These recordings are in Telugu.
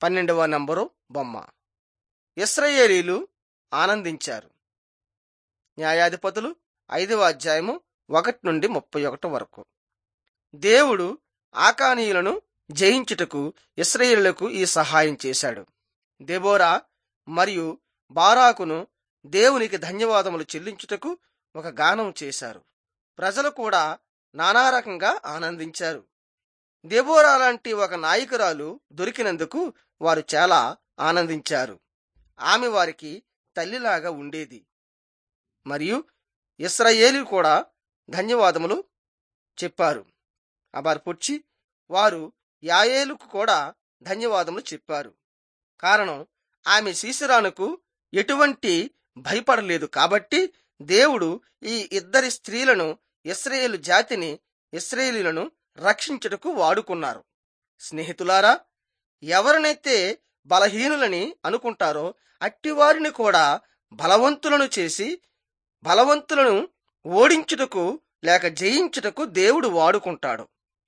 పన్నెండవ నంబరు బొమ్మ ఇస్రాయేలీలు ఆనందించారు న్యాయాధిపతులు ఐదవ అధ్యాయము ఒకటి నుండి ముప్పై ఒకటి వరకు దేవుడు ఆకానీయులను జయించుటకు ఇస్రాయేలులకు ఈ సహాయం చేశాడు దెబోరా మరియు బారాకును దేవునికి ధన్యవాదములు చెల్లించుటకు ఒక గానం చేశారు ప్రజలు కూడా నానా రకంగా ఆనందించారు దెబోరా లాంటి ఒక నాయకురాలు దొరికినందుకు వారు చాలా ఆనందించారు ఆమె వారికి తల్లిలాగా ఉండేది మరియు ఇస్రాయేలు కూడా ధన్యవాదములు చెప్పారు అబార్పుచ్చి వారు యాయేలుకు కూడా ధన్యవాదములు చెప్పారు కారణం ఆమె శీశరానుకు ఎటువంటి భయపడలేదు కాబట్టి దేవుడు ఈ ఇద్దరి స్త్రీలను ఇస్రాయేలు జాతిని ఇస్రాయేలీలను రక్షించుటకు వాడుకున్నారు స్నేహితులారా ఎవరినైతే బలహీనులని అనుకుంటారో అట్టివారిని కూడా బలవంతులను చేసి బలవంతులను ఓడించుటకు లేక జయించుటకు దేవుడు వాడుకుంటాడు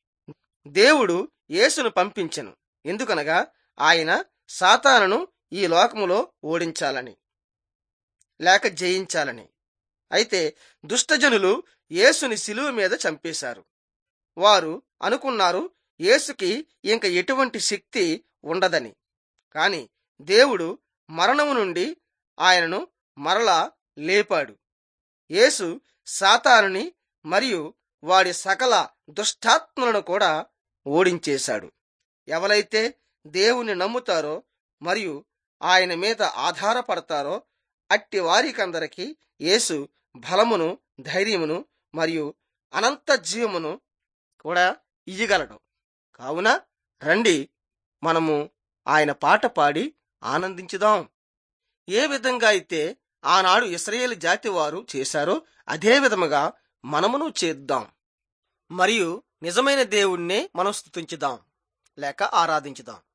దేవుడు యేసును పంపించెను ఎందుకనగా ఆయన సాతానును ఈ లోకములో ఓడించాలని లేక జయించాలని అయితే దుష్టజనులు యేసుని శిలువ మీద చంపేశారు వారు అనుకున్నారు యేసుకి ఇంక ఎటువంటి శక్తి ఉండదని కాని దేవుడు మరణము నుండి ఆయనను మరలా లేపాడు యేసు సాతానుని మరియు వాడి సకల దుష్టాత్మలను కూడా ఓడించేశాడు ఎవరైతే దేవుని నమ్ముతారో మరియు ఆయన మీద ఆధారపడతారో అట్టి వారికందరికి యేసు బలమును ధైర్యమును మరియు అనంత జీవమును కూడా ఇయ్యగలడు కావున రండి మనము ఆయన పాట పాడి ఆనందించుదాం ఏ విధంగా అయితే ఆనాడు ఇస్రాయేల్ జాతి వారు చేశారో అదే విధముగా మనమును చేద్దాం మరియు నిజమైన దేవుణ్ణే మనం స్తుతించుదాం లేక ఆరాధించుదాం